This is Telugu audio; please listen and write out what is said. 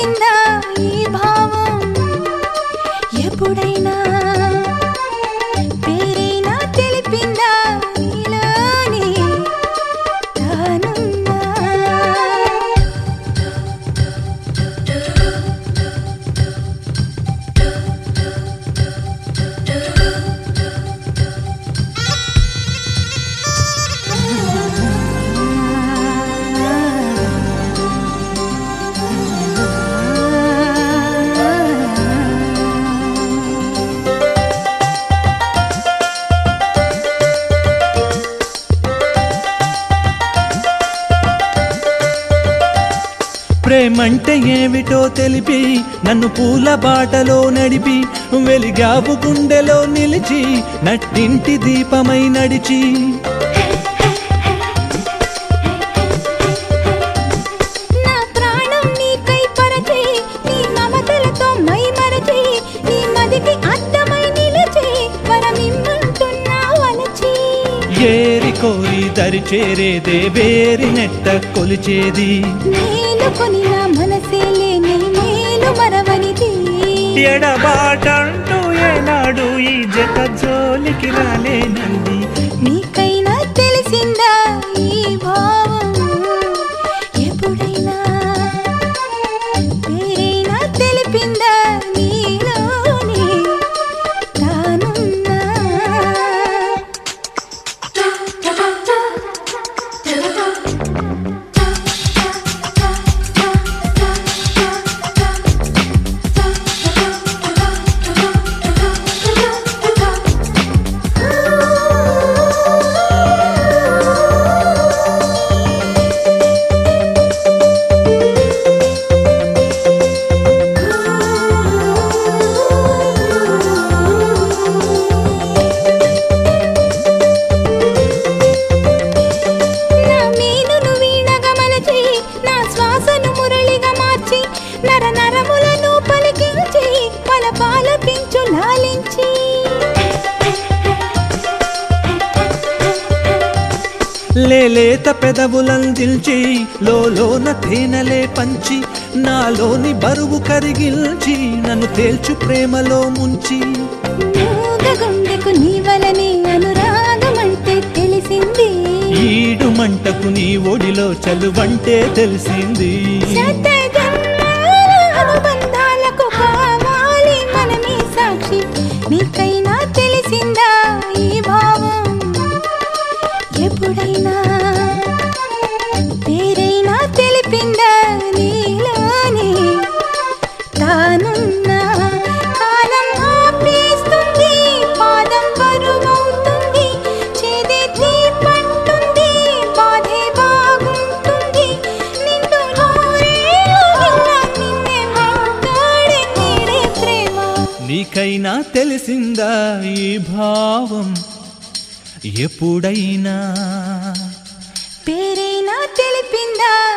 తెలిసిందా ఈ భావం ఎప్పుడైనా పేరైనా తెలిపిందా నీలోని తానున్నా ప్రేమంటే ఏమిటో తెలిపి నన్ను పూల బాటలో నడిపి వెలిగావు గుండెలో నిలిచి నట్టింటి దీపమై నడిచి నా ప్రాణం నీకై పరచి నీ మమతలతో మై మరచి నీ మదికి అద్దమై నిలిచి వరమిమ్మంటున్నా వలచి ఏరి కోరి దరి చేరేదే వేరి నెట్ట కొలిచేది మేలుకొని నా మనసే లేని మేలు మరవనిది ఎడబాటంటూ ఏనాడు ఈ జత జోలికి రాలేనంది నీకైనా తెలిసిందా ఈ భావం ఎప్పుడైనా పేరైనా తెలిపిందా నీలోని తానున్నా నా మీనును వీణగా మలచి నా శ్వాసను మురళిగా మార్చి నర నరములను పలికించి పల పాలపించు లాలించి లేలేత పెదవులందిల్చి లోన తేనెలే పంచి నాలోని బరువు కరిగిల్చి నన్ను తేల్చు ప్రేమలో ముంచి మూగ గుండెకు నీ వలనే అనురాగమంటే తెలిసింది ఈడు మంటకు నీ ఒడిలో చలువంటే తెలిసింది శత జన్మాల అనుబంధాలకు కావాలి మనమే సాక్షి నీకైనా తెలిసిందా ఈ భావం ఎప్పుడైనా పేరైనా తెలిపిందా నీలోని తానున్నా కాలం ఆపేస్తుంది పాదం బరువవుతుంది చేదే తీపంటుంది బాధే బాగుంటుంది నిన్ను నూరేళ్ళు ఇలా నిన్నే వెంటాడే నీడే ప్రేమ నీకైనా తెలిసిందా ఈ భావం ఎప్పుడైనా పేరైనా తెలిపిందా